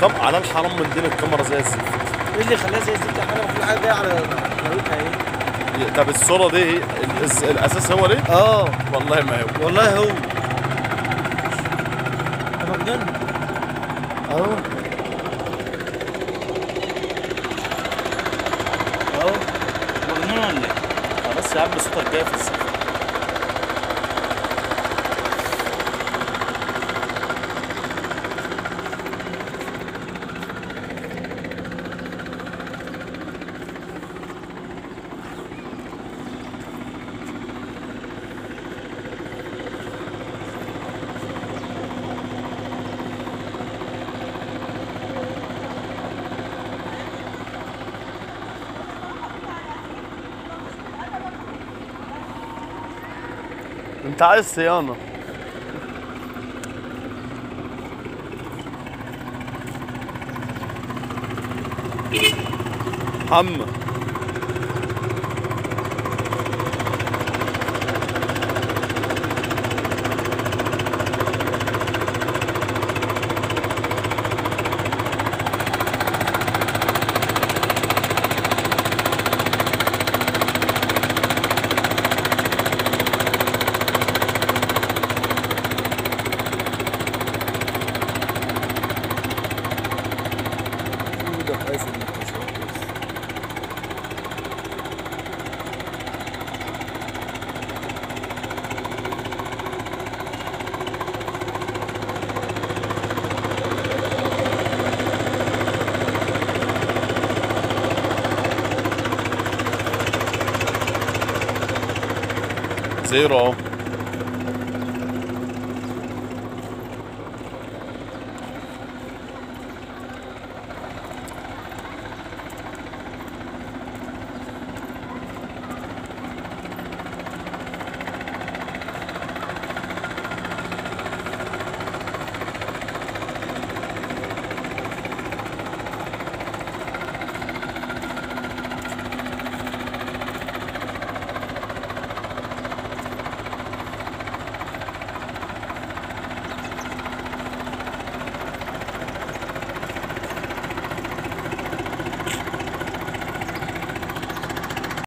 كم على الحرام من دين الكاميرا زي الزفت ايه اللي خلاها زي الزبده يا حاجه كل حاجه جايه على نويتها ايه طب الصوره دي ايه الأس- الاساس هو ليه اه والله ما هو والله هو انت مجنون اهو اهو مجنون ولا ايه؟ خلاص يا عم صوتك جاي في الزفت انت عايز صيانه محمد ده كويس انك تشوف. زيرو اهو